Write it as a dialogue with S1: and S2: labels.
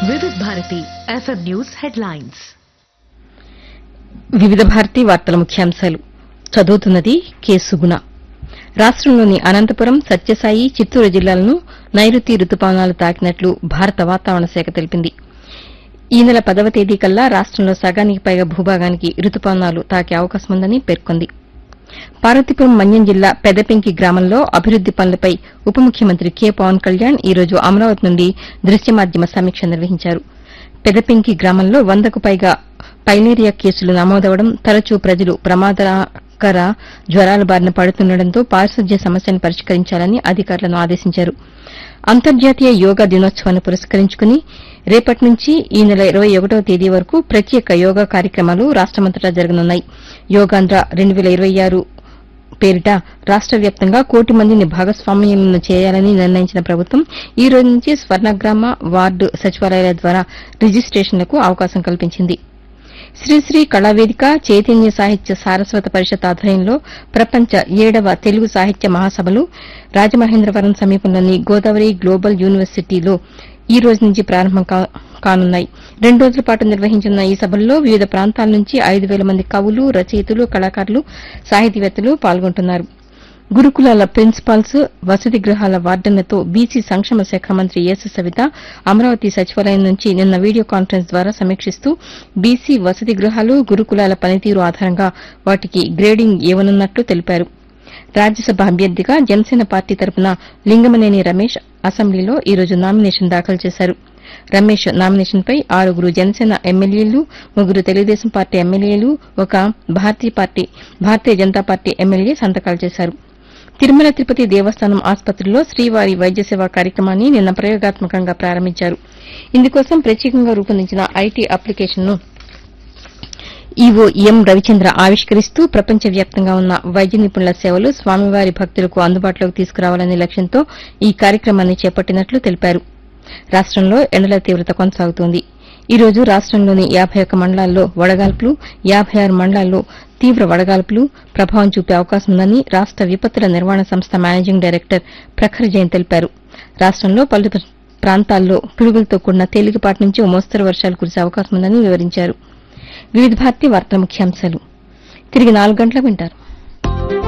S1: వివిధ Bharati FM news headlines
S2: వివిధ భారతి వార్తల ముఖ్యాంశాలు చదువుతున్నది కె సుగుణ రాష్టంలోని అనంతపురం సత్యసాయి చిత్తూరు జిల్లాలను నైరుతి రుతుపవనాలు తాకినట్లు భారత వాతావరణ శాఖ తెలిపింది ఈ నెల పదవ తేదీ కల్లా రాష్టంలో సగానికి పైగా భూభాగానికి రుతుపవనాలు తాకే అవకాశం ఉందని పేర్కొంది పార్వతీపురం మన్యం జిల్లా పెదపెంకి గ్రామంలో అభివృద్ది పనులపై ఉప ముఖ్యమంత్రి కె పవన్ కళ్యాణ్ ఈ రోజు అమరావతి నుండి దృశ్య మాధ్యమ సమీక్ష నిర్వహించారు పెదపెంకి గ్రామంలో వందకు పైగా పైలేరియా కేసులు నమోదవడం తరచూ ప్రజలు ప్రమాదకర జ్వరాల బారిన పడుతుండటంతో పారిశుద్ధ్య సమస్యను పరిష్కరించాలని అధికారులను ఆదేశించారు అంతర్జాతీయ యోగా దినోత్సవాన్ని పురస్కరించుకుని రేపటి నుంచి ఈ నెల ఇరవై ఒకటవ తేదీ వరకు ప్రత్యేక యోగా కార్యక్రమాలు రాష్టమంతటా జరగనున్నాయి యోగాంధ్ర రెండు వేల ఇరవై ఆరు పేరిట రాష్ట వ్యాప్తంగా కోటి మందిని భాగస్వామ్యం చేయాలని నిర్ణయించిన ప్రభుత్వం ఈ రోజు నుంచి స్వర్ణగ్రామ వార్డు సచివాలయాల ద్వారా రిజిస్టేషన్లకు అవకాశం కల్పించింది శ్రీశ్రీ కళావేదిక చైతన్య సాహిత్య సారస్వత పరిషత్ ఆధ్వర్యంలో ప్రపంచ ఏడవ తెలుగు సాహిత్య మహాసభలు రాజమహేంద్రవరం సమీపంలోని గోదావరి గ్లోబల్ యూనివర్సిటీలో ఈ రోజు నుంచి ప్రారంభం కా- కానున్నాయి రెండు రోజుల పాటు నిర్వహించిన ఈ సభల్లో వివిధ ప్రాంతాల నుంచి ఐదు వేల మంది కవులు రచయితలు కళాకారులు సాహితీవేత్తలు పాల్గొంటున్నారు గురుకులాల ప్రిన్సిపాల్స్ వసతి గృహాల వార్డన్లతో బీసీ సంక్షేమ శాఖ మంత్రి ఎస్ సవిత అమరావతి సచివాలయం నుంచి నిన్న వీడియో కాన్ఫరెన్స్ ద్వారా సమీక్షిస్తూ బీసీ వసతి గృహాలు గురుకులాల పనితీరు ఆధారంగా వాటికి గ్రేడింగ్ ఇవ్వనున్నట్లు తెలిపారు రాజ్యసభ అభ్యర్థిగా జనసేన పార్టీ తరపున లింగమనేని రమేష్ అసెంబ్లీలో ఈ రోజు నామినేషన్ దాఖలు చేశారు రమేష్ నామినేషన్పై ఆరుగురు జనసేన ఎమ్మెల్యేలు ముగ్గురు తెలుగుదేశం పార్టీ ఎమ్మెల్యేలు ఒక Bharatiya party Bharatiya Janata party MLA సంతకాలు చేశారు తిరుమల తిరుపతి దేవస్థానం ఆసుపత్రిలో శ్రీవారి వైద్య సేవా కార్యక్రమాన్ని నిన్న ప్రయోగాత్మకంగా ప్రారంభించారు ఇందుకోసం ప్రత్యేకంగా రూపొందించిన ఐటీ అప్లికేషన్ను ఈవో ఎం రవిచంద్ర ఆవిష్కరిస్తూ ప్రపంచవ్యాప్తంగా ఉన్న వైద్య నిపుణుల సేవలు స్వామివారి భక్తులకు అందుబాటులోకి తీసుకురావాలనే లక్ష్యంతో ఈ కార్యక్రమాన్ని చేపట్టినట్లు తెలిపారు రాష్టంలో ఎండల తీవ్రత కొనసాగుతోంది ఈ రోజు రాష్టంలోని యాభై ఒక్క మండలాల్లో వడగాల్పులు యాభై ఆరు మండలాల్లో తీవ్ర వడగాల్పులు ప్రభావం చూపే అవకాశం ఉందని రాష్ట విపత్తుల నిర్వహణ సంస్థ మేనేజింగ్ డైరెక్టర్ ప్రఖర్ జైన్ తెలిపారు రాష్టంలో పలు ప్రాంతాల్లో పిడుగులతో కూడిన తేలికపాటి నుంచి ఓ మోస్తరు వర్షాలు కురిసే అవకాశం ఉందని వివరించారు వివిధ భారతి వార్తల ముఖ్యాంశాలు తిరిగి నాలుగు గంటలకు వింటారు